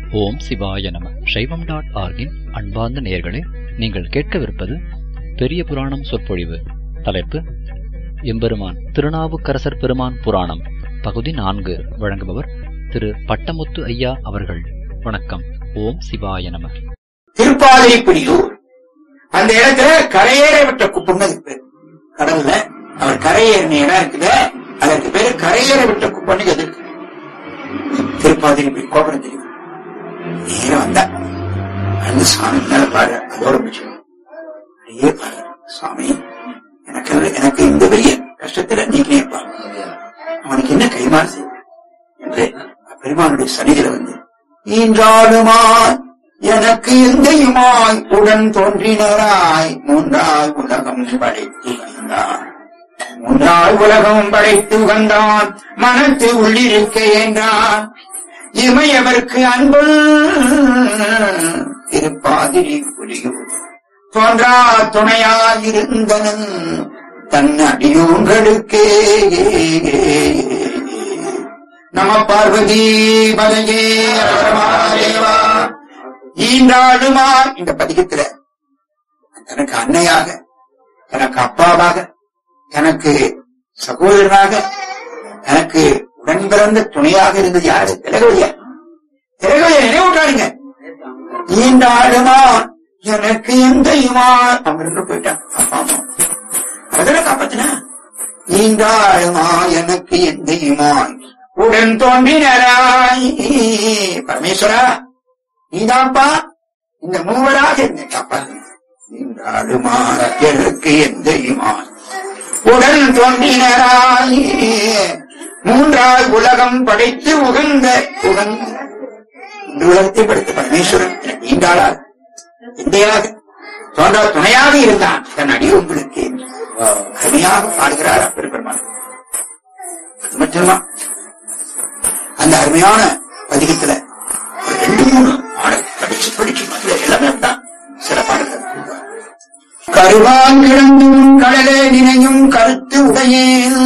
ஓம் சிவாய நம சைவம் டாட் ஆர்கின் அன்பார்ந்த நேயர்களே நீங்கள் கேட்கவிருப்பது பெரிய புராணம் சொற்பொழிவு தலைப்பு எம்பெருமான் திருநாவுக்கரசர் பெருமான் புராணம் பகுதி நான்கு வழங்குபவர் திரு பட்டமுத்து ஐயா அவர்கள் வணக்கம் ஓம் சிவாய நம திருப்பாதிரிப்புலியூர் அந்த இடத்துல கரையேற விட்ட குப்பம்னு அதுக்கு பேரு கடல்ல அவர் கரையேறின இடம் இருக்குல்ல அதற்கு பேரு கரையேற விட்ட குப்பம்னு அது இருக்கு திருப்பாதிரிப்புலி கோபுரம் தெரியும் நேரம் வந்தா அந்த சாமி மேல பாரு அதோட முடிச்சு ஐயே பாரு சாமி எனக்கு எனக்கு இந்த பெரிய கஷ்டத்துல நீக்கினேப்பா அவனுக்கு என்ன கைமாறு செய்ய என்று பெருமானுடைய சன்னிதியில வந்து ஈன்றாடுமாய் எனக்கு எந்தையுமாய் உடன் தோன்றினராய் மூன்றாய் உலகம் படைத்து வந்தான் மூன்றாய் உலகம் படைத்து வந்தான் மனத்து உள்ளிருக்க என்றான் இமையவர்க்கு அன்பு திருப்பாதிரி புலியூர் தோன்றா துணையாயிருந்தனன் தன் அடியோங்களுக்கே நம பார்வதி பதையே பரமாதேவா ஈண்டாடுமா இந்த பதிகத்துல தனக்கு அன்னையாக தனக்கு அப்பாவாக தனக்கு சகோதரனாக தனக்கு உடன் பிறந்த துணையாக இருந்தது யாரு திலகவழியா திலகவழியா நினைவுட்டாருங்க ஈண்டாடுமா எனக்கு எந்தையுமா அவங்க ரெண்டு போயிட்டாங்க அப்பா அம்மா அதனை காப்பாத்தினா ஈண்டாடுமா எனக்கு எந்தையுமாய் உடன் தோன்றினராய் பரமேஸ்வரா நீதான்ப்பா இந்த மூவராக இருந்த காப்பாத்து ஈண்டாடுமாற எனக்கு எந்தையுமாய் உடன் தோன்றினராய் மூன்றாள் உலகம் படைத்து உகந்த உகந்த இந்த உலகத்தை படைத்த பரமேஸ்வரன் எனக்கு ஈண்டாளார் எந்தையாக தோன்றா துணையாக இருந்தான் தன் அடி உங்களுக்கு அருமையாக பாடுகிறார் அப்பெருமான் அது மட்டுமா அந்த அருமையான பதிகத்துல ஒரு ரெண்டு மூணு பாடல் படிச்சு படிச்சு அதுல எல்லாமே தான் சில பாடல்கள் கருவான் கிடந்தும் கடலே நினையும் கருத்து உடையேன்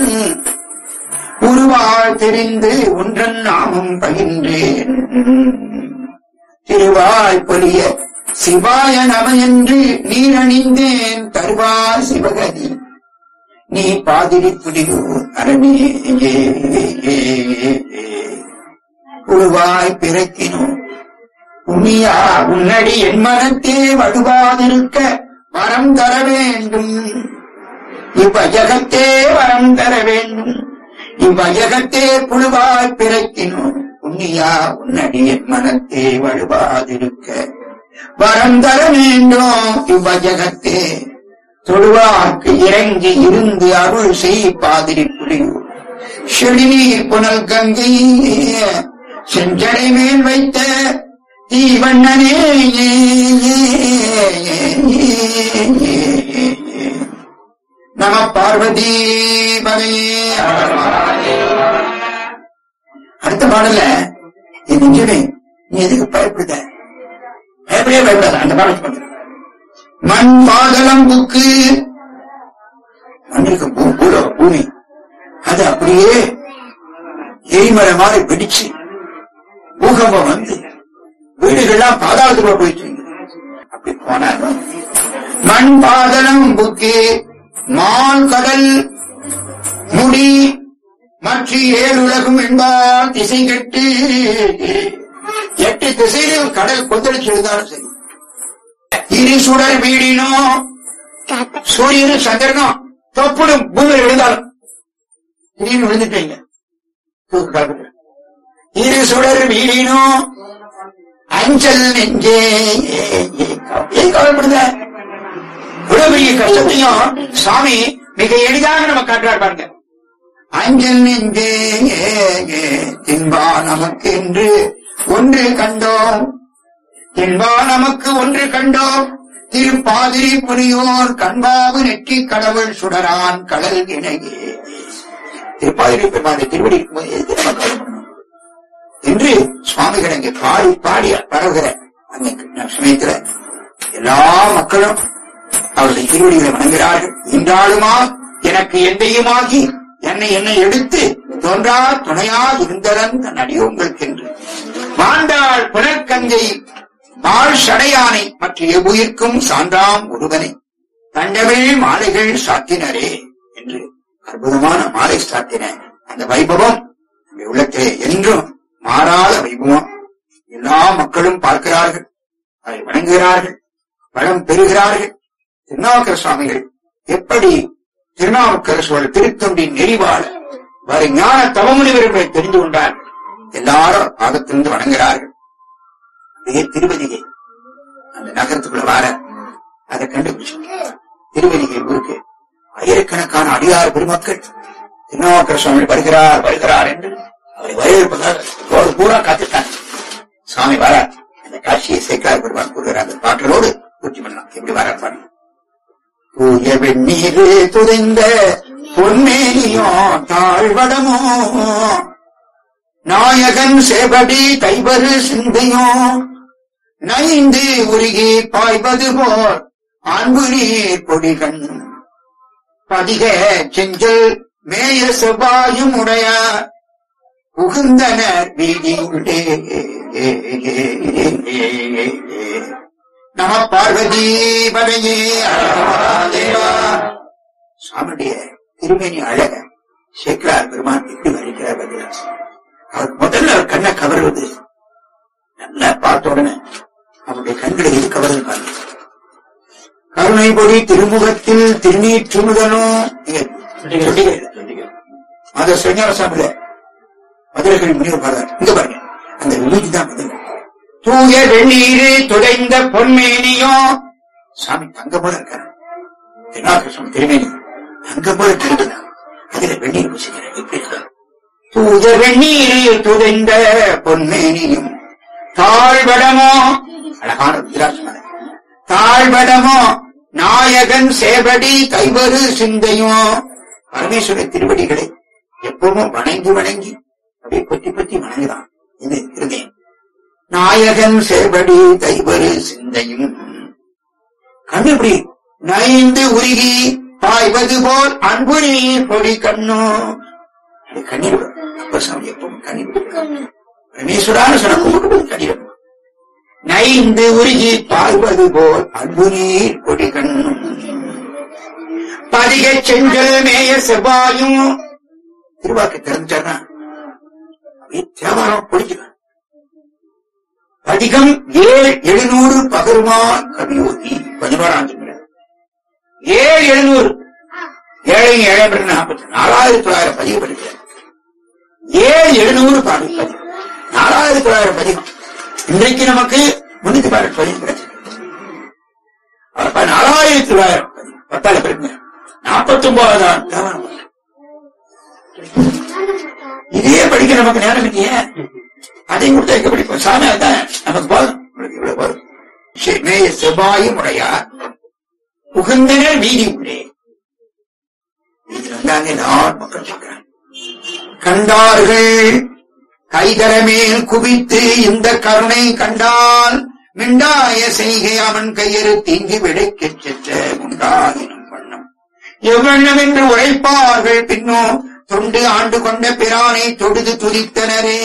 உருவாள் தெரிந்து ஒன்றன் நாமும் பகின்றேன் திருவாய் பொலிய சிவாய நம என்று நீரணிந்தேன் தருவாய் சிவகதி நீ பாதிரி புடியூர் அரணே உருவாய் பிறக்கினோ உனியா உன்னடி என் மனத்தே வடுவாதிருக்க வரம் தர வேண்டும் இவ்வயகத்தே வரம் தர வேண்டும் இவ்வயகத்தே புழுவாய் பிறக்கினோ உன்னியா உன்னடி என் மனத்தே வழுவாதிருக்க வரம் தர வேண்டும் இவ்வயகத்தே தொழுவாக்கு இறங்கி இருந்து அருள் செய் பாதிரி புலியூர் செடிநீர் புனல் கங்கை செஞ்சடை மேல் வைத்த தீவண்ணனே நம பார்வதி பதையே அடுத்த பாடல என் நெஞ்சமே நீ எதுக்கு பயப்படுத பயப்படவே பயப்படாத அந்த பாடலுக்கு வந்து மண் பாதளம் புக்கு மண்ணுக்கு பூ- பூலோ பூமி அது அப்படியே எரிமலை மாதிரி வெடிச்சு பூகம்பம் வந்து வீடுகள்லாம் பாதாளத்துக்குள்ள போயிட்டு இருந்தது. அப்படி போனாங்க மண் பாதளம் புக்கு மால் கடல் முடி மற்ற ஏழு உலகம் என்பால் திசை கட்டு எட்டு திசையிலும் கடல் கொந்தளிச்சு இருந்தாலும் சரி இரு சுடர் வீடினோ சூரியனும் சந்திரனும் தொப்புடும் பூமியில் விழுந்தாலும் திடீர்னு விழுந்துட்டீங்க தூக்கு காலத்துல. இரு சுடர் வீடினோ அஞ்சல் நெஞ்சே ஏன் கவலைப்படுத இவ்வளவு பெரிய கஷ்டத்தையும் சுவாமி மிக எளிதாக நம்ம காட்டுறார் பாருங்க அஞ்சல் நெஞ்சே தின்பா நமக்கு என்று ஒன்று கண்டோம் தின்பா நமக்கு ஒன்று கண்டோம் திருப்பாதிரி புரியோர் கண்பாவு நெற்றி கடவுள் சுடரான் கடல் இணையே திருப்பாதிரி பெருமானை திருவடி இருக்கும்போது எதுக்கு நம்ம கவலைப்படணும்? என்று சுவாமிகள் அங்கே பாடி பாடி பரவுகிற அந்த சமயத்துல எல்லா மக்களும் அவருடைய திருவடிகளை வணங்குகிறார்கள் இன்றாலுமா எனக்கு எந்தையுமாகி என்னை என்னை எடுத்து தோன்றா துணையா இருந்ததன் தன் அடியோங்களுக்கு என்று மாண்டாள் புனர்கங்கை வாழ் சடையானை மற்ற எவ்வுயிர்க்கும் சான்றாம் ஒருவனை தண்டமிழ் மாலைகள் சாத்தினரே என்று அற்புதமான மாலை சாத்தின அந்த வைபவம் நம்முடைய உள்ளத்திலே என்றும் மாறாத வைபவம் எல்லா மக்களும் பார்க்கிறார்கள் அதை வணங்குகிறார்கள் வளம் பெறுகிறார்கள் திருநாவுக்கர சுவாமிகள் எப்படி திருநாவுக்கரசுவர் திருத்தொண்டின் நெறிவாழ வரை ஞான தவமுனிவர்களை தெரிந்து கொண்டார் எல்லாரும் பாகத்திலிருந்து வணங்குகிறார்கள் அப்படியே திருவதிகை அந்த நகரத்துக்குள்ள வார அதை கண்டுபிடிச்சு திருவதிகை ஊருக்கு ஆயிரக்கணக்கான அடியார் பெருமக்கள் திருநாவுக்கர சுவாமி வருகிறார் வருகிறார் என்று அவரை வரவேற்பதாக ரோடு பூரா காத்துட்டாங்க சுவாமி வர அந்த காட்சியை சேக்கலார் பெருமான் கூறுகிறார் அந்த பாட்டலோடு பூர்த்தி பண்ணலாம் எப்படி வர பாருங்க தூய வெந்நீர் துதைந்த பொன்மேனியோ தாழ்வடமோ நாயகன் சேவடி தைவரு சிந்தையோ நைந்து உருகி பாய்வது போல் அன்பு நீர் பொடிகண் பதிக செஞ்சல் மேய செவ்வாயும் உடையார் புகுந்தனர் வீதியுள்ளே நம பார்வதி பதையே தேவா சாமியுடைய திருமேனி அழக சேக்கலார் பெருமான் எப்படி வரைக்கிறார் பதிலா அவர் முதல்ல அவர் கண்ணை கவருவது நல்லா பார்த்த உடனே அவருடைய கண்களை இது கவருது பாருங்க கருணை பொடி திருமுகத்தில் திருநீற்று முதலும் அத சிவஞானசாமியில மதுரைகள் முனிவர் பாடுறார் இங்க பாருங்க அந்த விபூதி தான் பதில் தூய வெந்நீரு துடைந்த பொன்மேனியோ சாமி தங்கம் போல இருக்காரு திருநாகிருஷ்ணன் திருமேனி தங்கம் போல தெரியுது அதுல வெந்நீர் பூசிக்கிறேன் எப்படி இருக்காரு தூய வெந்நீரு துடைந்த பொன்மேனியும் தாழ்வடமோ அழகான ருத்ராட்சமலை தாழ்வடமோ நாயகன் சேவடி கைவரு சிந்தையும் பரமேஸ்வர திருவடிகளை எப்பவும் வணங்கி வணங்கி அப்படியே கொத்தி கொத்தி வணங்குறான் இது இருதயம் நாயகன் சேவடி கைவரு சிந்தையும் கண்ணு இப்படி நைந்து உருகி பாய்வது போல் அன்பு நீர் பொடி கண்ணோ அது கண்ணீர் வரும். அப்ப சாமி எப்பவும் கண்ணீர் விடும். பரமேஸ்வரான்னு சொன்ன கும்பிட்டு கண்ணீர் வரும். நைந்து உருகி பாய்வது போல் அன்பு நீர் பொடி கண்ணும் பதிகை செஞ்சல் மேய செவ்வாயும் திருவாக்கு திறந்துட்டாருன்னா அப்படியே தேவாரம் பொடிக்கிறார் பதிகம் ஏழு எழுநூறு பகருமான் கவியோகி பதினோராம் சொல்கிறார் ஏழு எழுநூறு ஏழை ஏழை நாற்பத்தி நாலாயிரத்தி தொள்ளாயிரம் பதிவு படிக்கிறார் ஏழு எழுநூறு பாடல் பதிவு நாலாயிரத்தி தொள்ளாயிரம் பதிவு இன்றைக்கு நமக்கு முன்னூத்தி பதினெட்டு பதிவு கிடைச்சது அப்ப நாலாயிரத்தி தொள்ளாயிரம் பதிவு பத்தால பெருமை நாற்பத்தி ஒன்பதாயிரம் தேவாரம் பதிவு. இதே படிக்க நமக்கு நேரம் இல்லையே அதையும் கொடுத்து வைக்க படிப்போம் சாமி அதான் நமக்கு போதும் உங்களுக்கு இவ்வளவு போதும் சரி, மேய செவ்வாயும் உடையார் புகுந்தனர் வீதி உள்ளே வீதியில் வந்தாங்க எல்லாரும் மக்கள் பார்க்கிறாங்க கண்டார்கள் கைதரமேல் குவித்து இந்த கருணை கண்டால் மிண்டாய செய்கை அவன் கையறு தீங்கி விடைக்கச் சென்ற உண்டாகினும் வண்ணம் எவ்வண்ணம் என்று உழைப்பார்கள் பின்னோ தொண்டு ஆண்டு கொண்ட பிரானை தொடுது துதித்தனரே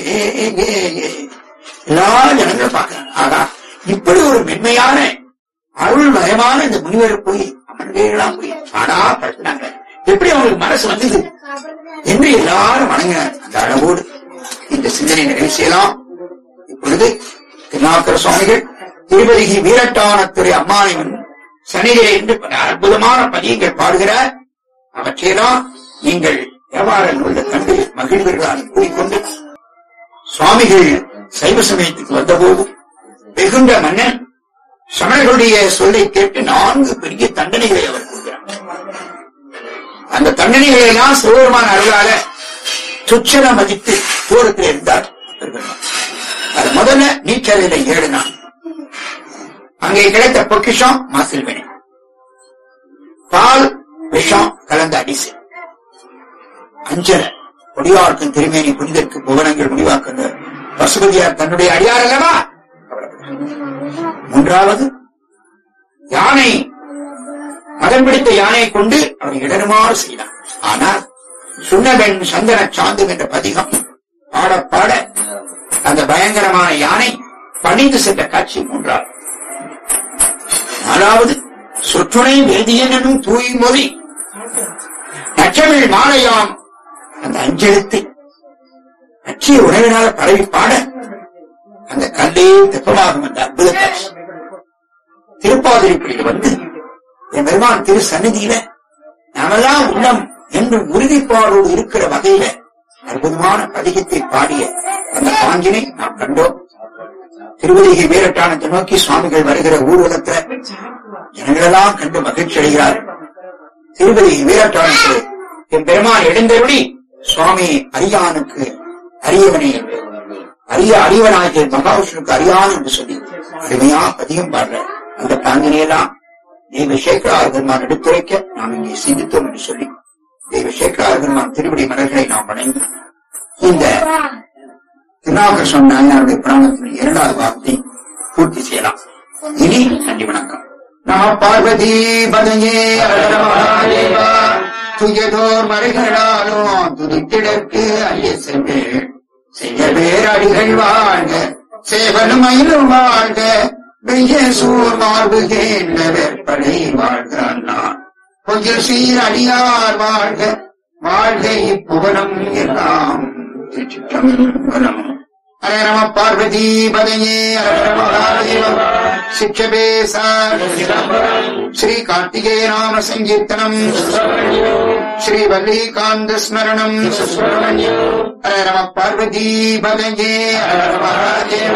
எல்லா ஜனங்களும் பார்க்கிறாங்க ஆகா இப்படி ஒரு மென்மையான அருள் மயமான இந்த முனிவர் போய் அமர்ந்தேலாம் போய் ஆடா படுத்தினாங்க எப்படி அவங்களுக்கு மனசு வந்தது என்று எல்லாரும் வணங்கினார் அந்த அளவோடு இந்த சிந்தனை நிறைவு செய்யலாம் இப்பொழுது திருநாக்கர சுவாமிகள் திருப்பதிகி வீரட்டானத்துறை அம்மானிவன் சனிலே என்று பல அற்புதமான பதியங்கள் பாடுகிறார் அவற்றையெல்லாம் நீங்கள் வியாபார நூலில் கண்டு மகிழ்வீர்களால் கூறிக்கொண்டு சுவாமிகள் சைவ சமயத்துக்கு வந்தபோது வெகுண்ட மன்னன் சமணர்களுடைய சொல்லை கேட்டு நான்கு பெரிய தண்டனைகளை அவர் கொடுக்கிறார் அந்த தண்டனைகளை எல்லாம் சிவபெருமான அருளால துச்சன மதித்து தூரத்தில் இருந்தார் பெருமாள். அது முதல்ல நீச்சலில ஏழு நாள் அங்கே கிடைத்த பொக்கிஷம் மாசில் வினை பால் விஷம் கலந்த அடிசு அஞ்சல கொடியார்க்கும் திருமேனி புனிதற்கு புவனங்கள் முடிவாக்குங்க பசுபதியார் தன்னுடைய அடியார் அல்லவா மூன்றாவது யானை மதம் பிடித்த யானையை கொண்டு அவர் இடருமாறு செய்தார் ஆனால் சுண்ணபெண் சந்தன சாந்து என்ற பதிகம் பாட பாட அந்த பயங்கரமான யானை பணிந்து சென்ற காட்சி மூன்றாவது நாலாவது சொற்றுணை வேதியன் எனும் தூய்மொழி நச்சமிழ் மாலையாம் அந்த அஞ்செழுத்து நச்சிய உணவினால பரவி பாட அந்த கல்லே தெப்பமாகும் அந்த அற்புத காட்சி திருப்பாதிரிப்படியில் வந்து என் பெருமான் திரு சந்நிதியில நாமெல்லாம் உள்ளம் என்று உறுதிப்பாடோடு இருக்கிற வகையில அற்புதமான பதிகத்தை பாடிய அந்த பாங்கினை நாம் கண்டோம் திருவதிகை வீரட்டானத்தை நோக்கி சுவாமிகள் வருகிற ஊர்வலத்துல ஜனங்களெல்லாம் கண்டு மகிழ்ச்சி அடைகிறார் திருவதிகை வீரட்டானத்தில் என் பெருமான் எழுந்தருளி சுவாமி அரியானுக்கு அரியவனை அரிய அறிவனாகிய மகாவிஷ்ணுக்கு அறியான் என்று சொல்லி அருமையா பதிகம் பாடுற அந்த பாங்கினையெல்லாம் தெய்வ சேகரார் பெருமான் எடுத்துரைக்க நாம் இங்கே சிந்தித்தோம் என்று சொல்லி தெய்வ சேகரார் பெருமான் திருவடி மலர்களை நாம் வணங்கி இந்த திருநாகர்ஷன் நாயனாருடைய புராணத்தின் இரண்டாவது வார்த்தை பூர்த்தி செய்யலாம் இனி நன்றி வணக்கம் நம பார்வதி பதையே அழகர மகாதேவா துயதோர் மறைகளாலும் துதித்திடற்கு ஐய சென்று செய்ய பேரடிகள் வாழ்க சேவலும் மயிலும் வாழ்க வெய்ய சூர் மார்புகேண்ட வெப்படை வாழ்க அண்ணான் பொய்யில் சீர் அடியார் வாழ்க வாழ்க இப்புவனம் எல்லாம் திருச்சிற்றம்பலம் ஹரே நம பார்வதி பதையே ஹர மகாதேவ சிக்ஷபே ஸ்ரீ கார்த்திகேய நாம சங்கீர்த்தனம் ஸ்ரீ வல்லிகாந்த ஸ்மரணம் ஹர நம பார்வதி பதையே ஹர மகாதேவ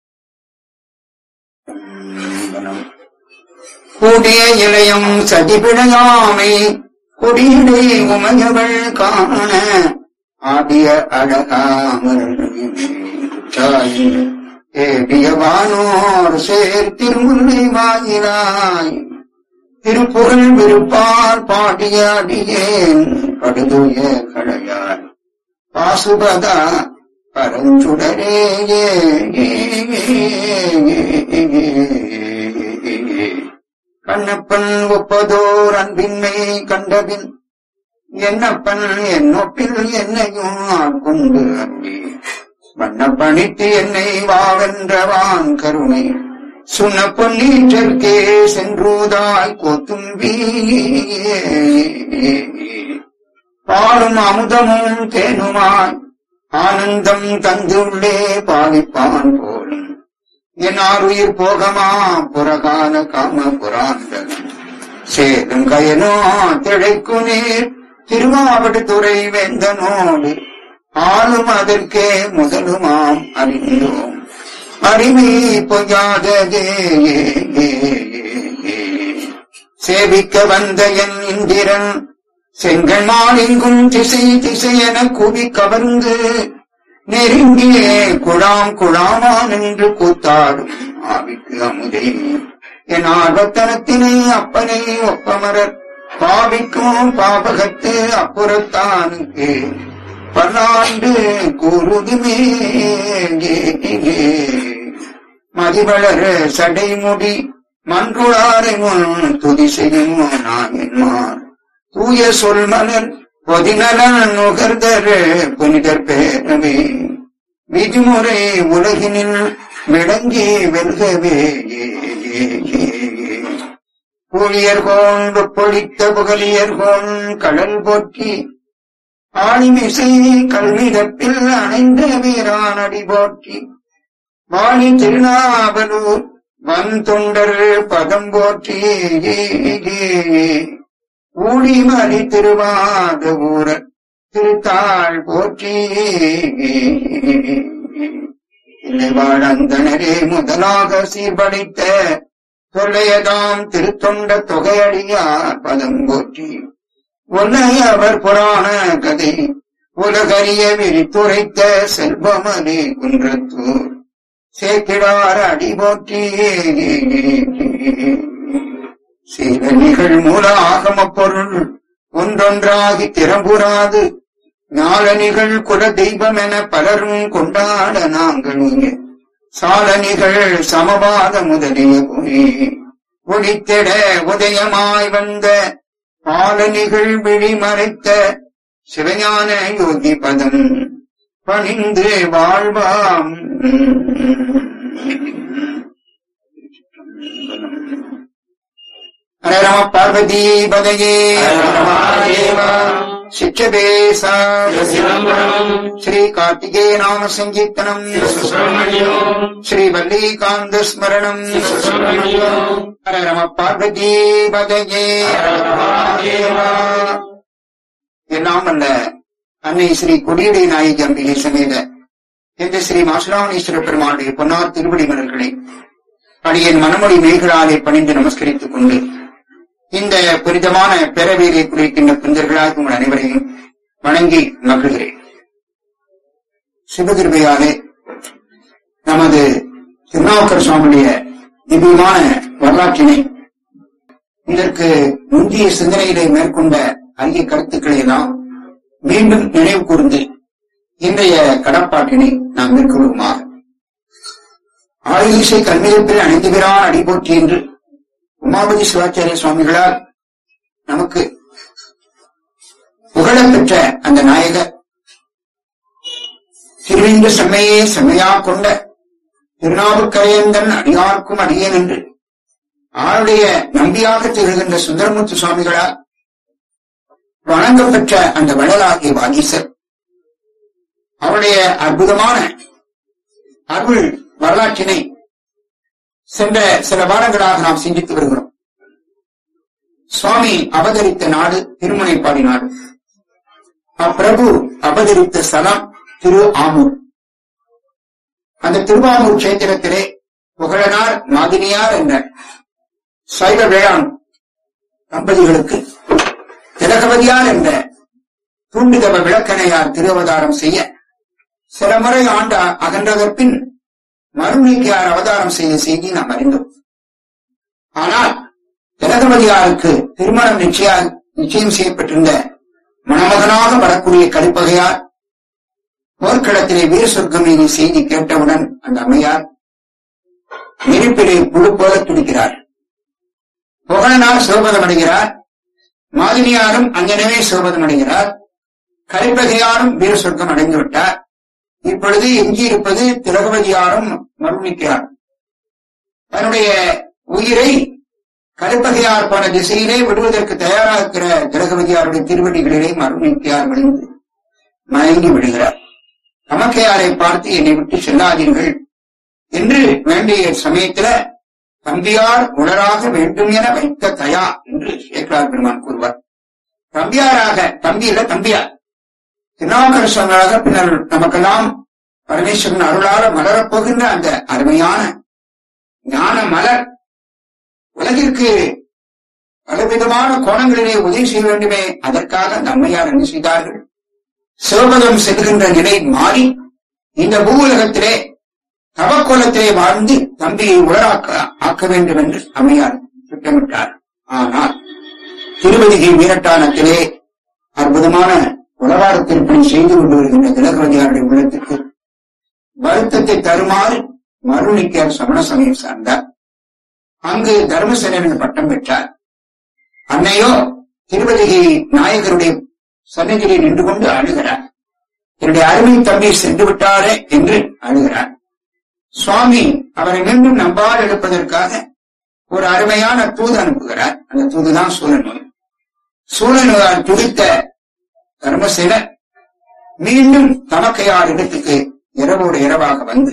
கூடிய இளையம் சதிபிழையாமை கொடியிடை உமையவள் காண ஆடிய அழகாமல் ஏடியவானோர் சேர் திருமுல்லை வாயிலாய் திருப்புகழ் விருப்பால் பாடிய அடியேன் படுதுய கடையாய் பாசுபதா பரஞ்சுடரே கண்ணப்பன் ஒப்பதோர் அன்பின்மை கண்டபின் என்னப்பன் என்னொப்பில் என்னையும் ஆட்கொண்டு அன்பி வண்ண பணித்து என்னை வாவென்றவான் கருணை சுண்ண பொன்னீற்றற்கே சென்றூதாய் கோத்தும்பி பாலும் அமுதமும் தேனுமாய் ஆனந்தம் தந்துள்ளே பாவிப்பான் போலும் என் ஆறுயிர் போகமா புறகால காம புராந்தகம் சேரும் கயனோ திளைக்கு நீர் திருவாவடுதுறை வேந்தனோடு ஆளும் அதற்கே முதலுமாம் அறிந்தோம் அறிவி பொய்யாததே சேவிக்க வந்த என் இந்திரன் செங்கன்மால் எங்கும் திசை திசையென கூவி கவர்ந்து நெருங்கியே குழாம் குழாமான் என்று கூத்தாடும் ஆவிக்கு அமுதே என் ஆர்வத்தனத்தினை அப்பனை ஒப்பமரர் பாவிக்கும் பாபகத்து அப்புறத்தானுக்கு பல்லாண்டு கூறுதுமே மதிவளர சடைமுடி மன்றுளாரை முன் துதி செய்யும் நாயன்மார் தூய சொல் மலர் பொதிநலன் நுகர்தர் புனிதர் பேரவே விதிமுறை உலகினில் விளங்கி வெல்கவே ஊழியர் கோண்டு பொழித்த புகழியர் கோன் கடல் போற்றி ஆணிமிசை கல்விதப்பில் அணைந்த வீரானடி போற்றி வாணி திருநாவலூர் வன் தொண்டர் பதம் போற்றி ஊழிமலி திருவாத ஊர திருத்தாள் போற்றி இல்லைவாழந்தனரே முதலாக சீர்படைத்த தொல்லையதாம் திருத்தொண்ட தொகையடியார் பதம் போற்றி ஒன்னை அவர் புராண கதை உலகறிய விரித்துரைத்த செல்வமணி குன்றத்தூர் சேக்கிடார் அடி போற்றி சில நிகழ் மூல ஆகம பொருள் ஒன்றொன்றாகி திறம்புறாது ஞாழனிகள் குல தெய்வம் என பலரும் கொண்டாட நாங்கள் இங்கே சாலனிகள் சமவாத முதலிய புரி ஒளித்திட உதயமாய் வந்த பாலனிகள் விழி மறைத்த சிவஞான யோகி பதம் பணிந்து வாழ்வாம் ஹர நம பார்வதி பதையே ஹர மகாதேவா. சிச்சபேசா சிதம்பரம் ஸ்ரீ கார்த்திகேய நாம சங்கீர்த்தனம் சுப்பிரமணியம் ஸ்ரீ வல்லிகாந்த ஸ்மரணம் சுப்பிரமணியம் ஹர நம பார்வதி பதையே மகாதேவா. எல்லாம் அல்ல அன்னை ஸ்ரீ கொடியடை நாயகி அம்பிகை சமேத இந்த ஸ்ரீ மாசுராமணீஸ்வர பெருமாளுடைய பொன்னார் திருவடி மலர்களை அடியேன் மனமொழி மெய்களாலே பணிந்து நமஸ்கரித்துக் கொண்டு இந்த புனிதமான பெறவேலை குறிக்கின்ற புந்தர்களாக உங்கள் அனைவரையும் வணங்கி மகிழ்கிறேன் சிவகிருபையாலே நமது திருநாவுக்கர் சுவாமியுடைய திவ்யமான வரலாற்றினை இதற்கு முந்தைய சிந்தனையிலே மேற்கொண்ட அரிய கருத்துக்களை எல்லாம் மீண்டும் நினைவு கூர்ந்து இன்றைய கடப்பாட்டினை நாம் மேற்கொள்வோமாக ஆயுஷை கல்வியப்பில் அணிந்துகிறான் அடிபோற்றி என்று உமாபதி சிவாச்சாரிய சுவாமிகளால் நமக்கு புகழப்பெற்ற அந்த நாயகர் திருவிந்த செம்மையே செம்மையா கொண்ட திருநாவுக்கரையந்தன் அடியார்க்கும் அடியேன் என்று ஆளுடைய நம்பியாக திகழ்கின்ற சுந்தரமூர்த்தி சுவாமிகளால் வணங்கப்பெற்ற அந்த வள்ளலாகிய வாகீசர் அவருடைய அற்புதமான அருள் வரலாற்றினை சென்ற சில வாரங்களாக நாம் சிந்தித்து வருகிறோம் சுவாமி அவதரித்த நாடு திருமுனைப்பாடி நாடு அப்பிரபு அவதரித்த ஸ்தலம் திரு ஆமூர் அந்த திருவாமூர் கஷேத்திரத்திலே புகழனார் மாதினியார் என்ற சைவ வேளாண் தம்பதிகளுக்கு திலகவதியார் என்ற தூண்டுதவ விளக்கணையார் திருவதாரம் செய்ய சில முறை ஆண்ட அகன்றதற் பின் மறுநீக்கியார் அவதாரம் செய்த செய்தி நாம் அறிந்தோம் ஆனால் திலகவதியாருக்கு திருமணம் நிச்சய நிச்சயம் செய்யப்பட்டிருந்த மணமகனாக வரக்கூடிய கலிப்பகையார் போர்க்களத்திலே வீர சொர்க்கம் மீது செய்தி கேட்டவுடன் அந்த அம்மையார் நெருப்பிலே புழு போல துடிக்கிறார் புகழனார் சிவபதம் அடைகிறார் மாதினியாரும் அங்கனவே சிவபதம் அடைகிறார் கலிப்பகையாரும் வீர சொர்க்கம் அடைந்து விட்டார் இப்பொழுது எஞ்சியிருப்பது திலகவதியாரும் மருமிக்கிறார் தன்னுடைய உயிரை கலிப்பகையார் போன திசையிலே விடுவதற்கு தயாராக இருக்கிற திலகவதியாருடைய திருவடிகளிலே மருமிக்கையார் விழுந்து மயங்கி விடுகிறார் தமக்கையாரை பார்த்து என்னை விட்டு செல்லாதீர்கள் என்று வேண்டிய சமயத்துல தம்பியார் உணராக வேண்டும் என வைத்த தயா என்று சேக்கலார் பெருமான் கூறுவார் தம்பியாராக தம்பி இல்ல தம்பியார் திருநாவுக்கரசனாக பின்னர் நமக்கெல்லாம் பரமேஸ்வரன் அருளால மலரப் போகின்ற அந்த அருமையான ஞான மலர் உலகிற்கு பலவிதமான கோணங்களிலே உதவி செய்ய வேண்டுமே அதற்காக அந்த அம்மையார் என்ன செய்தார்கள் சிவபதம் செல்கின்ற நிலை மாறி இந்த பூவுலகத்திலே தவக்கோலத்திலே வாழ்ந்து தம்பியை உலராக்க ஆக்க வேண்டும் என்று அம்மையார் திட்டமிட்டார் ஆனால் திருவதிகை வீரட்டானத்திலே அற்புதமான உலகார திருப்பணி செய்து கொண்டு வருகின்ற திலகவதியாருடைய உள்ளத்திற்கு வருத்தத்தை தருமாறு மருணிக்கார் சமண சமயம் சார்ந்தார் அங்கு தர்மசேனன் பட்டம் பெற்றார் அன்னையோ திருவதிகை நாயகருடைய சன்னதியிலே நின்று கொண்டு அழுகிறார் என்னுடைய அருமை தம்பி சென்று விட்டாரே என்று அழுகிறார் சுவாமி அவரை மீண்டும் நம்பால் எடுப்பதற்காக ஒரு அருமையான தூது அனுப்புகிறார் அந்த தூதுதான் சூழநோய் சூழநோயால் துடித்த தர்மசேனர் மீண்டும் தமக்கையார் இடத்துக்கு இரவோடு இரவாக வந்து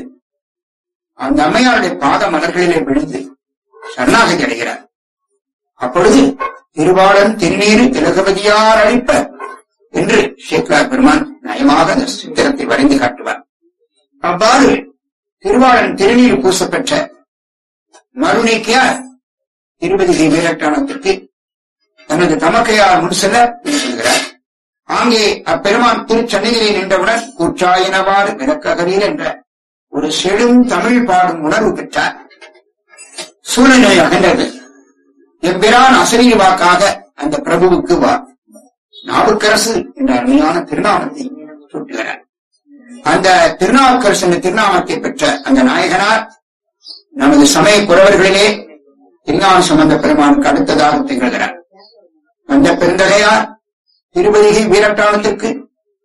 அந்த அம்மையாருடைய பாத மலர்களிலே விழுந்து சரணாகதி அடைகிறார் அப்பொழுது திருவாளன் திருநீரு திலகவதியார் அளிப்ப என்று சேக்கலார் பெருமான் நயமாக அந்த சித்திரத்தை வரைந்து காட்டுவார் அவ்வாறு திருவாளன் திருநீர் பூசப்பெற்ற மறுநீக்கியார் திருப்பதி வீரட்டானத்திற்கு தனது தமக்கையார் முன் செல்ல சொல்கிறார் ஆங்கே அப்பெருமான் திருச்சன்னிதிலே நின்றவுடன் குற்றாயினவாறு விளக்ககரீர் என்ற ஒரு செழும் தமிழ் பாடும் உணர்வு பெற்றார் சூழ்நிலை அகன்றது எம்பிரான் அசரீர் வாக்காக அந்த பிரபுவுக்கு வா நாவுக்கரசு என்ற அருமையான திருநாமத்தை சூட்டுகிறார் அந்த திருநாவுக்கரசு என்ற திருநாமத்தை பெற்ற அந்த நாயகனார் நமது சமய குறவர்களிலே திருஞான சம்பந்த பெருமானுக்கு அடுத்ததாக திகழ்கிறார் அந்த பெருந்தகையார் திருப்பதிகை வீரட்டானத்திற்கு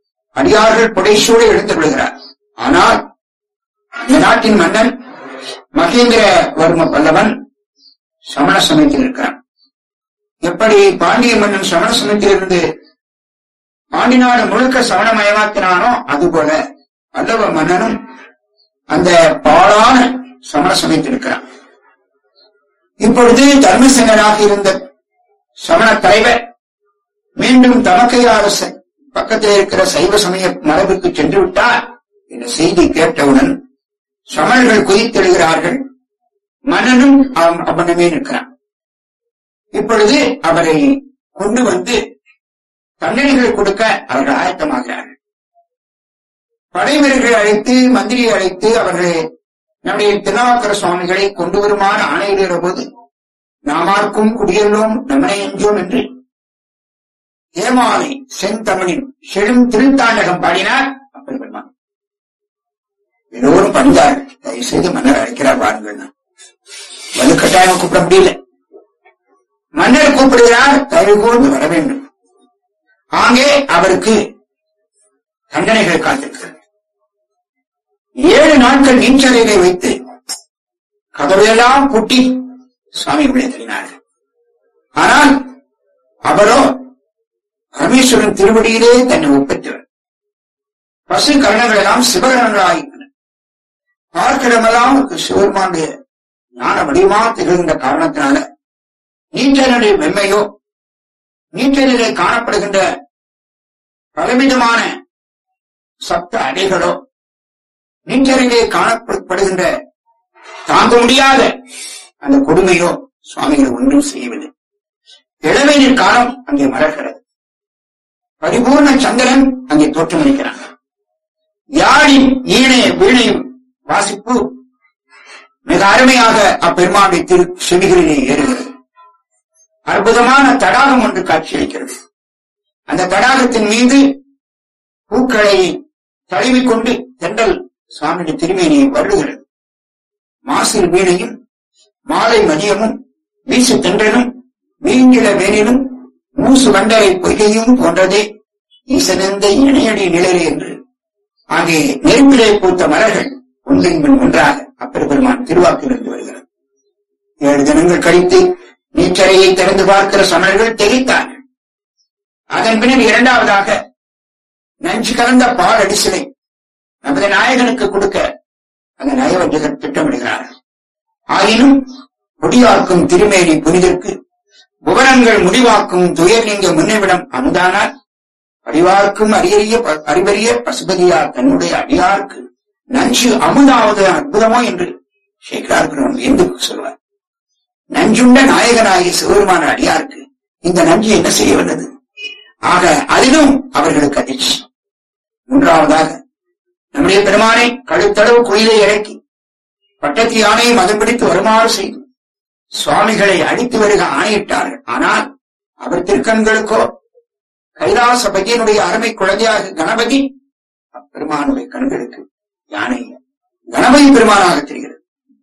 அடியார்கள் புடைசூடு எடுத்து விடுகிறார் ஆனால் இந்த நாட்டின் மன்னன் மகேந்திர வர்ம பல்லவன் சமண சமயத்தில் இருக்கிறான் எப்படி பாண்டிய மன்னன் சமண சமயத்திலிருந்து பாண்டி நாடு முழுக்க சமணமயமாக்கினானோ அதுபோல பல்லவ மன்னனும் அந்த பாழான சமண சமயத்தில் இருக்கிறான் இப்பொழுது தர்மசங்கராக இருந்த சமண தலைவர் மீண்டும் தமக்கைய அரசு பக்கத்தில் இருக்கிற சைவ சமய மரபுக்கு சென்று விட்டார் என்ற செய்தி கேட்டவுடன் சமணர்கள் குதித்தெழுகிறார்கள் மன்னனும் அவன் அவனமே நிற்கிறான் இப்பொழுது அவரை கொண்டு வந்து தண்டனைகள் கொடுக்க அவர்கள் ஆயத்தமாகிறார்கள் படை வீரர்களை அழைத்து மந்திரியை அழைத்து அவர்களை நம்முடைய திருநாவுக்கர சுவாமிகளை கொண்டு வருமாறு ஆணையிடுகிற போது நாமார்க்கும் குடியெல்லோம் நம்மனை எஞ்சோம் என்று ஏமாலை செந்தமிழின் செழும் திருத்தாண்டகம் பாடினார் அப்பர் பெருமான் எல்லோரும் பணிந்தார்கள் தயவு செய்து மன்னர் அழைக்கிறார் வாருங்கள் வலுக்கட்டாயம் கூப்பிட முடியல மன்னர் கூப்பிடுகிறார் தயவு கூர்ந்து வர வேண்டும் ஆங்கே அவருக்கு தண்டனைகள் காத்திருக்கிறது ஏழு நாட்கள் நீச்சலைகளை வைத்து கதவையெல்லாம் பூட்டி சுவாமி உள்ளே தள்ளினார்கள் ஆனால் அவரோ பரமேஸ்வரன் திருவடியிலே தன்னை ஒப்பற்றவர் பசு கரணங்கள் எல்லாம் சிவகரணங்களாகின்றன பார்க்கிடமெல்லாம் அவருக்கு சிவருமானுடைய ஞான வடிவமா திகழ்கின்ற காரணத்தினால நீச்சலுடைய மென்மையோ நீச்சலிலே காணப்படுகின்ற பலவிதமான சப்த அடைகளோ நீச்சலிலே காணப்படுகின்ற தாங்க முடியாத அந்த கொடுமையோ சுவாமிகள் ஒன்றும் செய்யவில்லை இளவேனில் காலம் அங்கே மலர்கிறது பரிபூர்ண சந்திரன் அங்கே தோற்றமளிக்கிறான் யாழின் ஈணைய வீணையும் வாசிப்பு மிக அருமையாக அப்பெருமானுடைய திரு செவிகளிலே ஏறுகிறது அற்புதமான தடாகம் ஒன்று காட்சியளிக்கிறது அந்த தடாகத்தின் மீது பூக்களை தழுவிக்கொண்டு தென்றல் சுவாமியுடைய திருமேனியை வருடுகிறது மாசில் வீணையும் மாலை மதியமும் வீசு தென்றலும் வீங்கிட வேனிலும் மூசு வண்டரை பொய்கையும் போன்றதே ஈசனந்த இணையடி நிழலே என்று ஆகிய நெருப்பிலே பூத்த மலர்கள் ஒன்றின் பின் ஒன்றாக அப்பர் பெருமான் திருவாக்கிலிருந்து வருகிறது ஏழு தினங்கள் கழித்து நீச்சரையை திறந்து பார்க்கிற சமணர்கள் தெரித்தார்கள் அதன் பின்னர் இரண்டாவதாக நஞ்சு கலந்த பால் அடிசிலை நமது நாயகனுக்கு கொடுக்க அந்த நயவஞ்சகர் திட்டமிடுகிறார்கள் ஆயினும் முடிவாக்கும் திருமேனி புனிதற்கு புவனங்கள் முடிவாக்கும் துயர்லிங்க முன்னிவிடம் அமுதானால் அறிவார்க்கும் அரியறிய ப- அறிவறிய பசுபதியார் தன்னுடைய அடியார்க்கு நஞ்சு அமுதாவது அற்புதமோ என்று சேகரார் என்று சொல்வார் நஞ்சுண்ட நாயகனாகிய சிவருமான அடியாருக்கு இந்த நஞ்சு என்ன செய்ய வந்தது ஆக அதிலும் அவர்களுக்கு அதிர்ச்சி மூன்றாவதாக நம்முடைய பெருமானை கழுத்தளவு குயிலை இறக்கி பட்டத்து யானையை மதம் பிடித்து வருமாறு செய்து சுவாமிகளை அடித்து வருக ஆணையிட்டார்கள் ஆனால் அவர் திருக்கண்களுக்கோ கைலாச பையனுடைய அருமை குழந்தையாக கணபதி அப்பெருமானுடைய கண்களுக்கு யானை கணபதி பெருமானாக தெரிகிறது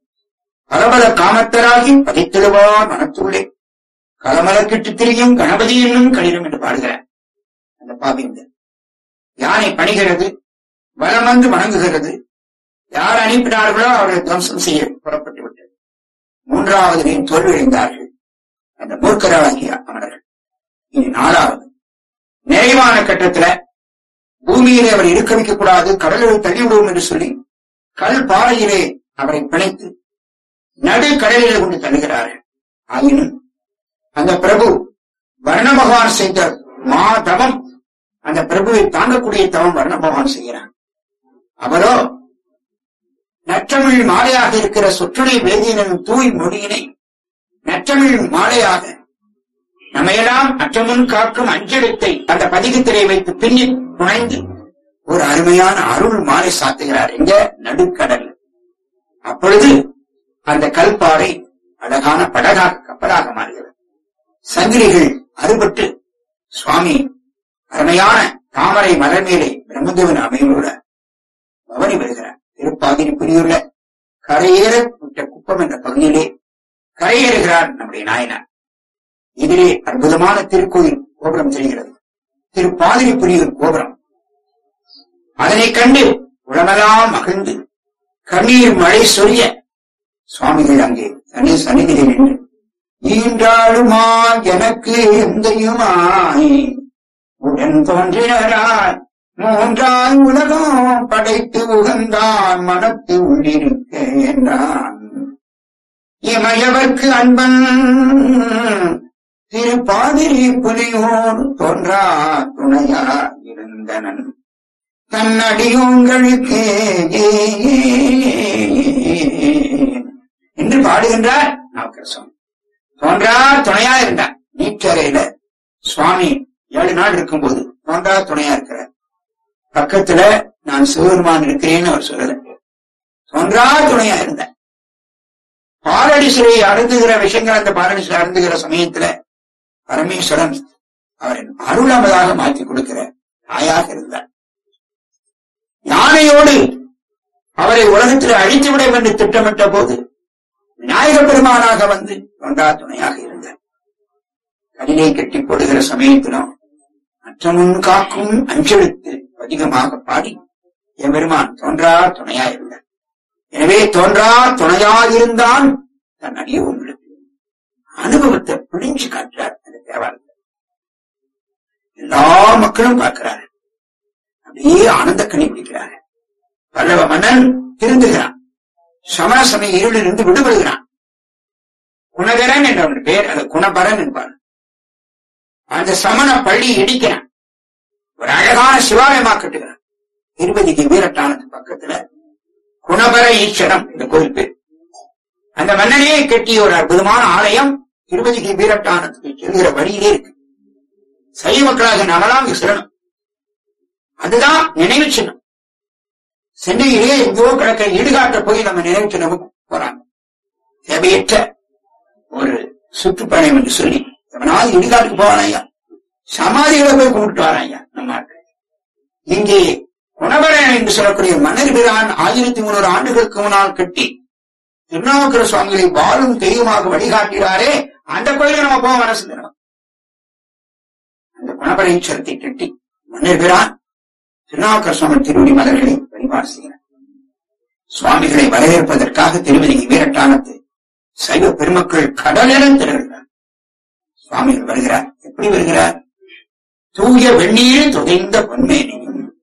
பலபல காமத்தராகி பதித்திடுவார் மனத்துள்ளே கலமலக்கிட்டு திரியும் கணபதி என்னும் கடினம் என்று பாடுகிறார் அந்த பாபிந்த யானை பணிகிறது வலம் வந்து வணங்குகிறது யார் அனுப்பினார்களோ அவர்களை துவம்சம் செய்ய புறப்பட்டு விட்டது மூன்றாவது நீ தோல்வியடைந்தார்கள் அந்த மூர்க்கராகிய அமரர்கள் இனி நாலாவது நிறைவான கட்டத்துல பூமியிலே அவர் இருக்க வைக்க கூடாது கடலில் தள்ளிவிடுவோம் என்று சொல்லி கல் பாறையிலே அவரை பிணைத்து நடு கடலிலே கொண்டு தள்ளுகிறார்கள் ஆயினும் அந்த பிரபு வர்ண பகவான் செய்த மா தவம் அந்த பிரபுவை தாங்கக்கூடிய தவம் வர்ண பகவான் செய்கிறான் அவரோ நற்றமிழ் மாலையாக இருக்கிற சொற்றுணை வேதியினின் தூய் மொழியினை நற்றமிழ் மாலையாக நம்மையெல்லாம் அற்றமுன் காக்கும் அஞ்செழுத்தை அந்த பதிகத்திரை வைத்து பின்னி புனைந்து ஒரு அருமையான அருள் மாலை சாத்துகிறார் எங்க நடுக்கடல் அப்பொழுது அந்த கல்பாறை அழகான படகாக கப்பலாக மாறுகிறது சங்கிலிகள் அறுபட்டு சுவாமி அருமையான தாமரை மலர் மேலே பிரம்மதேவன் அமையோட பவனி வருகிறார் திருப்பாதிரி புரியுள்ள கரையேற விட்ட குப்பம் என்ற பகுதியிலே கரையேறுகிறார் நம்முடைய நாயனார் இதிலே அற்புதமான திருக்கோயில் கோபுரம் தெரிகிறது திருப்பாதிரி புரியூர் கோபுரம் அதனைக் கண்டு உளமெல்லாம் மகிழ்ந்து கண்ணீர் மழை சொரிய சுவாமிகள் அங்கே தனி சந்நிதியில் நின்று ஈன்றாளுமா எனக்கு எந்தையுமாய் உடன் தோன்றினராய் மூன்றாய் உலகம் படைத்து உகந்தான் மனத்து உள்ளிருக்க என்றான் இமயவர்க்கு அன்பன் திரு பாதிரி புலியோர் தோன்றா துணையா இருந்தனன் தன்னடியோங்களுக்கு என்று பாடுகின்றார் நாவுக்கரசன் தோன்றா துணையா இருந்தார் நீச்சரையில சுவாமி ஏழு நாள் இருக்கும்போது தோன்றா துணையா இருக்கிறார் பக்கத்துல நான் சிவபெருமான் இருக்கிறேன்னு அவர் சொல்லல தோன்றா துணையா இருந்தார் பாரடி சிலை அருந்துகிற விஷயங்கள் அந்த பாரடி சிலை அருந்துகிற சமயத்துல பரமேஸ்வரன் அவரை அருளமதாக மாற்றி கொடுக்கிற தாயாக இருந்தார் யானையோடு அவரை உலகத்தில் அழித்து விட என்று திட்டமிட்ட போது விநாயக பெருமானாக வந்து தொண்டா துணையாக இருந்தார் கடினை கட்டி போடுகிற சமயத்திலும் அற்றமுன் காக்கும் அஞ்செழுத்து அதிகமாக பாடி என் பெருமான் தோன்றா துணையா இருந்தார் எனவே தோன்றா துணையாயிருந்தான் தன் அடிய உங்களுக்கு அனுபவத்தை பிடிஞ்சு காட்டுறார் அந்த தேவாலயத்தை எல்லா மக்களும் பார்க்கிறார்கள் அப்படியே ஆனந்த கனி பிடிக்கிறார் பல்லவ மன்னன் திருந்துகிறான் சமண சமய இருளிலிருந்து விடுபடுகிறான் குணகரன் என்ற அவன் பேர் அது குணபரன் என்பான் அந்த சமண பள்ளி இடிக்கிறான் ஒரு அழகான சிவாலயமா கட்டுகிறான் திருப்பதிக்கு வீரட்டானது பக்கத்துல குணபர ஈஸ்வரம் இந்த கோயில் பேர் அந்த மன்னனே கட்டிய ஒரு அற்புதமான ஆலயம் திருப்பதிக்கு வீரட்டானத்துக்கு செல்கிற வழியிலே இருக்கு சைவ மக்களாக நாமெல்லாம் அங்கு செல்லணும் அதுதான் நினைவு சின்னம் சென்னையிலே எங்கோ கிடக்கிற இடுகாட்ட போய் நம்ம நினைவு சின்னமும் போறாங்க தேவையற்ற ஒரு சுற்றுப்பயணம் என்று சொல்லி எவனாவது இடுகாட்டுக்கு போவான் ஐயா சமாதிகளை போய் கும்பிட்டு வரான் ஐயா நம்ம ஆட்கள். இங்கே குணவரன் என்று சொல்லக்கூடிய மன்னர் பிரான் ஆயிரத்தி முன்னூறு ஆண்டுகளுக்கு முன்னால் கட்டி திருநாவுக்கர சுவாமிகளை வாழும் தெய்வமாக வழிகாட்டினாரே அந்த கோயிலுக்கு நம்ம போக மனசு தினம் அந்த குணபர ஈஸ்வரத்தை கட்டி மன்னர் பிரான் திருநாவுக்கர சுவாமி திருவடி மலர்களை வழிபாடு செய்கிறார் சுவாமிகளை வரவேற்பதற்காக திருவதிகை வீரட்டானத்து சைவ பெருமக்கள் கடலென திரள்கிறார் சுவாமிகள் வருகிறார் எப்படி வருகிறார் தூய வெந்நீர் துதைந்த பொன்மேனியும்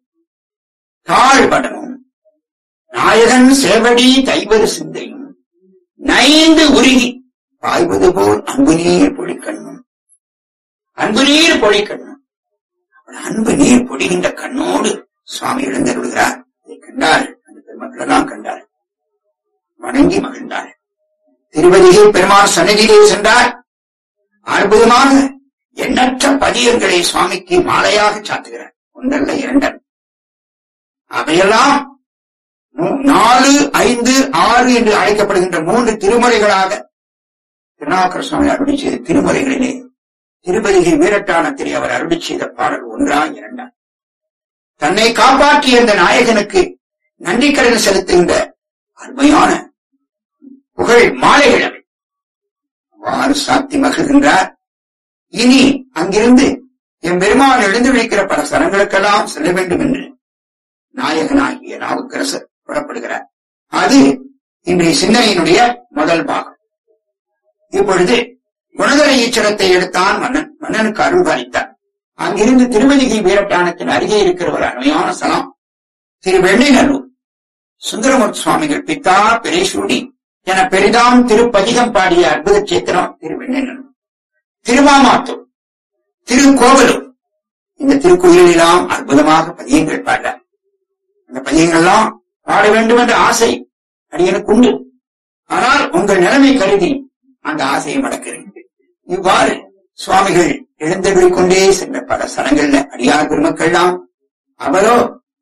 தாழ்வடமும் நாயகன் சேவடி தைவரு சிந்தையும் நைந்து உருகி பாய்வது போல் அன்பு நீர் பொழிக்கண்ணும் அன்பு நீர் பொழிக்கண்ணும் அவன் அன்பு நீர் பொழிகின்ற கண்ணோடு சுவாமி எழுந்தருள்கிறார் இதை கண்டார் அந்த பெருமக்கள் எல்லாம் கண்டார் வணங்கி மகிழ்ந்தார் திருவதிகை பெருமான் சன்னதியிலே சென்றார் அற்புதமாக எண்ணற்ற பதியங்களை சுவாமிக்கு மாலையாக சாத்துகிறார் ஒன்றல்ல இரண்டல் அவையெல்லாம் மூ- நாலு ஐந்து ஆறு என்று அழைக்கப்படுகின்ற மூன்று திருமுறைகளாக திருநாவுக்கர சுவாமி அருளி செய்த திருமுறைகளிலே திருப்பதிகை வீரட்டானத்திலே அவர் அருளி செய்த பாடல் ஒன்றா இரண்டா தன்னை காப்பாற்றிய இந்த நாயகனுக்கு நன்றி கடன் செலுத்துகின்ற அருமையான புகழ் மாலைகள் அவை அவ்வாறு சாத்தி மகிழ்கின்றார் இனி அங்கிருந்து என் பெருமான் எழுந்து வைக்கிற பல ஸ்தலங்களுக்கெல்லாம் செல்ல வேண்டும் என்று நாயகனாகிய நாவுக்கரசர் புறப்படுகிறார் அது இன்றைய சிந்தனையினுடைய முதல் பாகம் இப்பொழுது குணதர ஈச்சரத்தை எடுத்தான் மன்னன் மன்னனுக்கு அருள் பாலித்தார் அங்கிருந்து திருவதிகை வீரட்டானத்தின் அருகே இருக்கிற ஒரு அருமையான ஸ்தலம் திரு வெள்ளிநல்லூர் சுந்தரமூர்த்தி சுவாமிகள் பித்தா பெரேசூடி என பெரிதாம் திருப்பதிகம் பாடிய அற்புத சேத்திரம் திரு வெள்ளிநல்லூர் திருமாமாத்தூர் திருக்கோவலூர் இந்த திருக்கோயிலெல்லாம் அற்புதமாக பதியங்கள் பாடுறார் இந்த பதியங்கள்லாம் பாட வேண்டும் என்ற ஆசை அடியனுக்கு உண்டு ஆனால் உங்கள் நிலைமை கருதி அந்த ஆசையை மடக்கிறேன் இவ்வாறு சுவாமிகள் எழுந்தருளிக் கொண்டே சென்ற பல ஸ்தலங்கள்ல அடியார் பெருமக்கள்லாம் அவரோ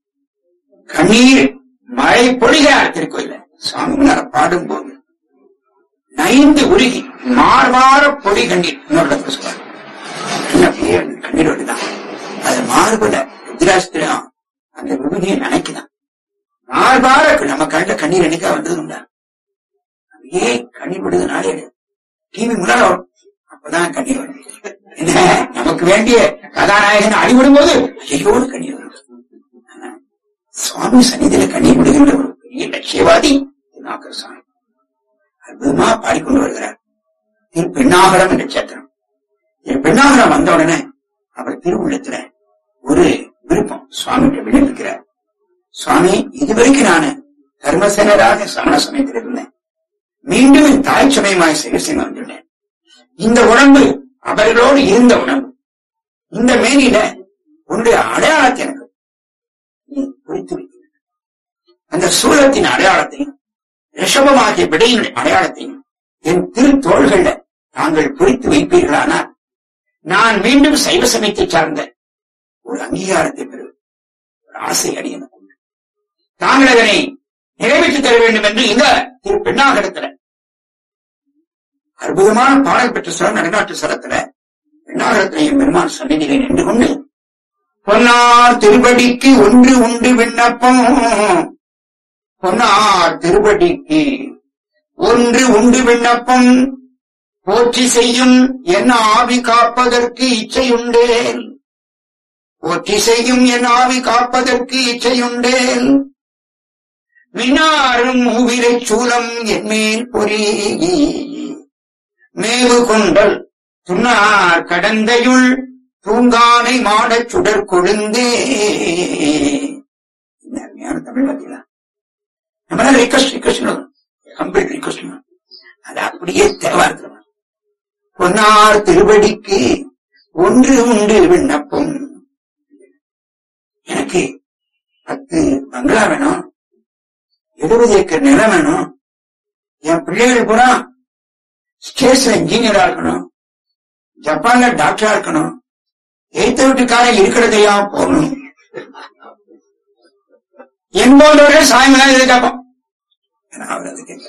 கண்ணீர் மழை பொழிகிறார் திருக்கோயில சுவாமி முன்னால பாடும்போது நைந்து உருகி மார்வார பொடி கண்ணீர் இன்னொரு இடத்துல சொல்றாரு என்ன அப்படியே கண்ணீர் வருதான் அது மார்புல ருத்ராஸ்திரம் அந்த விபூதியை நினைக்குதான் மார்பார நம்ம கண்ட கண்ணீர் என்னைக்கா வந்தது உண்டா அப்படியே கண்ணீர் விடுது நாளே டிவி முன்னால வரும் அப்பதான் கண்ணீர் வரும் என்ன நமக்கு வேண்டிய கதாநாயகன் அடிபடும் போது ஐயோடு கண்ணீர் வரும் ஆனா, சுவாமி சன்னிதியில கண்ணீர் விடுகின்ற ஒரு பெரிய லட்சியவாதி திருநாவுக்கர சுவாமி அற்புதமா பாடிக்கொண்டு வருகிறார் திரு பெண்ணாகரம் என்ற சேத்திரம் திரு பெண்ணாகரம் வந்த உடனே அவர் திருவுள்ளத்துல ஒரு விருப்பம் சுவாமிகிட்ட விண்ணப்பிக்கிறார் சுவாமி இதுவரைக்கும் நான் தர்மசேனராக சமண சமயத்தில் இருந்தேன் மீண்டும் என் தாய் சமயமாய் சிகிச்சை வந்துள்ளேன் இந்த உடம்பு அவர்களோடு இருந்த உடம்பு இந்த மேனில உன்னுடைய அடையாளத்தை எனக்கு நீ குறித்து வைக்க வேண்டும். அந்த சூலத்தின் அடையாளத்தையும் ரிஷபமாகிய விடையின் அடையாளத்தையும் என் திரு தோள்கள்ல தாங்கள் குறித்து வைப்பீர்களானால் நான் மீண்டும் சைவ சமயத்தை சார்ந்த ஒரு அங்கீகாரத்தை பெறுவேன் ஒரு ஆசை அடியனுக்கு உண்டு தாங்கள் அதனை நிறைவேற்றி தர வேண்டும் என்று இந்த திரு பெண்ணாகரத்துல அற்புதமான பாடல் பெற்ற ஸ்தலம் நடுநாட்டு ஸ்தலத்துல பெண்ணாகரத்துல என் பெருமான் சந்நிதியிலே நின்று கொண்டு பொன்னார் திருவடிக்கு ஒன்று உண்டு விண்ணப்பம் பொன்னார் திருவடிக்கு ஒன்று உண்டு விண்ணப்பம் போற்றி செய்யும் என் ஆவி காப்பதற்கு இச்சையுண்டேன் போற்றி செய்யும் என் ஆவி காப்பதற்கு இச்சையுண்டேன் மினாரும் மூவிலைச் சூலம் என் மேல் பொறி மேவு கொண்டல் துன்னார் கடந்தையுள் தூங்கானை மாடச் சுடர் கொழுந்தே இந்த அருமையான தமிழ் பார்த்தீங்களா நம்மளால ரிக்வஸ்ட் ரிக்வஸ்ட் கம்ப்ளீட் ரிக்வஸ்ட் அது அப்படியே தேவா இருக்கிறோம் பொன்னார் திருவடிக்கு ஒன்று உண்டு விண்ணப்பம் எனக்கு பத்து பங்களா வேணும் எழுபது ஏக்கர் நிலம் வேணும் என் பிள்ளைகள் பூரா ஸ்டேட்ஸ்ல இன்ஜினியரா இருக்கணும் ஜப்பான்ல டாக்டரா இருக்கணும் எய்த்த வீட்டுக்காரன் இருக்கிறதையா போகணும் என்போன்றவர்கள் சாயங்காலம் இதை கேட்போம் ஏன்னா அவர் அது கேட்க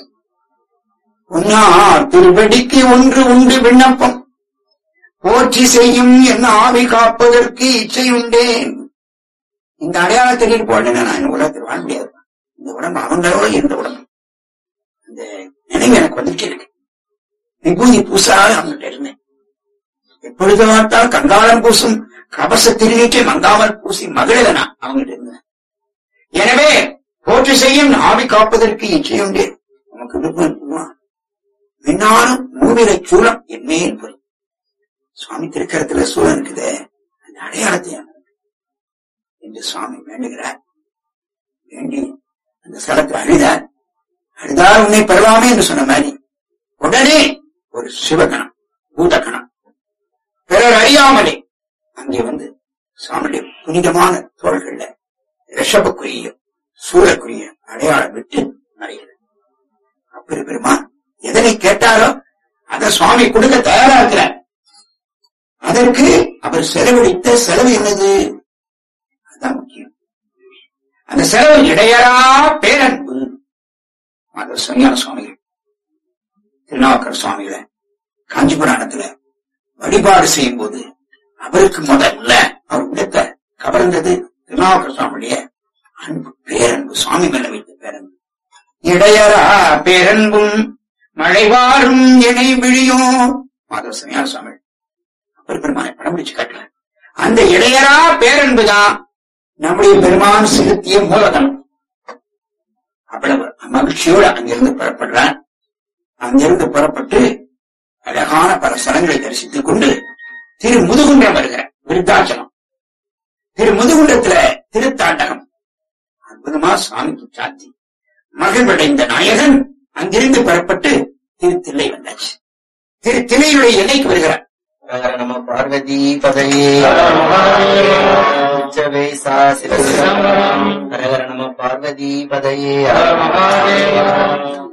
உன்னார் திருவடிக்கு ஒன்று உண்டு விண்ணப்பம் போற்றி செய்யும் என் ஆவி காப்பதற்கு இச்சை உண்டேன் இந்த அடையாளத்தை போடல நான் இந்த உலகத்தில் வாழ முடியாது இந்த உடம்பு அவங்களோட இருந்த உடம்பு அந்த நினைவு எனக்கு வந்துட்டே இருக்கு விபூதி பூசாத அவங்கள்ட்ட இருந்தேன் எப்பொழுது பார்த்தால் கங்காளம் பூசும் கபச திருநீற்றை மங்காமல் பூசி மகிழனா அவங்ககிட்ட இருந்தேன் எனவே போற்றி செய்யும் ஆவி காப்பதற்கு இச்சையுண்டு நமக்கு விருப்பம் இருக்குமா மின்னாலும் மூவிலை சூலம் என் மேல் போய் சுவாமி திருக்கரத்துல சூழல் இருக்குதே அந்த அடையாளத்தை எனக்கு என்று சுவாமி வேண்டுகிறார் வேண்டி அந்த ஸ்தலத்தை அழுதார் அழுதார் உன்னை பெறலாமே என்று சொன்ன மாதிரி உடனே ஒரு சிவகணம் பூதகணம் பிறர் அறியாமலே அங்கே வந்து சுவாமியுடைய புனிதமான தோள்கள்ல ரிஷபக்குரிய சூழக்குரிய அடையாளம் விட்டு மறைகிறது அப்படி பெருமான் எதனை கேட்டாரோ அதை சுவாமி கொடுக்க தயாரா இருக்கிறார் அதற்கு அவர் செலவழித்த செலவு என்னது அதுதான் முக்கியம் அந்த செலவு இடையறா பேரன்பு மாதவ சன்னியான சுவாமிகள் திருநாவுக்கர் சுவாமிகளை காஞ்சி புராணத்துல வழிபாடு செய்யும் போது அவருக்கு முதல்ல அவர் உள்ளத்தை கவர்ந்தது திருநாவுக்கர் சுவாமியுடைய அன்பு பேரன்பு சுவாமி மேல வைத்த பேரன்பு இடையறா பேரன்பும் மழைவாரும் இணை விழியும் மாதவ சன்னியான சுவாமி அவர் பெருமானை படம் பிடிச்சு காட்டுறார் அந்த இடையறா பேரன்புதான் நம்முடைய பெருமான் செலுத்திய மூலதனம் அவ்வளவு மகிழ்ச்சியோடு அங்கிருந்து புறப்படுறார் அங்கிருந்து புறப்பட்டு அழகான பல ஸ்தலங்களை தரிசித்துக் கொண்டு திரு முதுகுன்றம் வருகிறார் விருத்தாச்சலம் திரு முதுகுன்றத்துல திருத்தாண்டகம் அற்புதமா சுவாமிக்கு சாத்தி மகிழ்வடைந்த நாயகன் அங்கிருந்து புறப்பட்டு திரு வந்தாச்சு திரு தில்லையுடைய எல்லைக்கு வருகிறார் ஹர நம பார்வதி பதையே உச்சவே சா சிவசிதம்பரம் ஹர ஹர நம பார்வதி பதையே ஹர மகாதேவா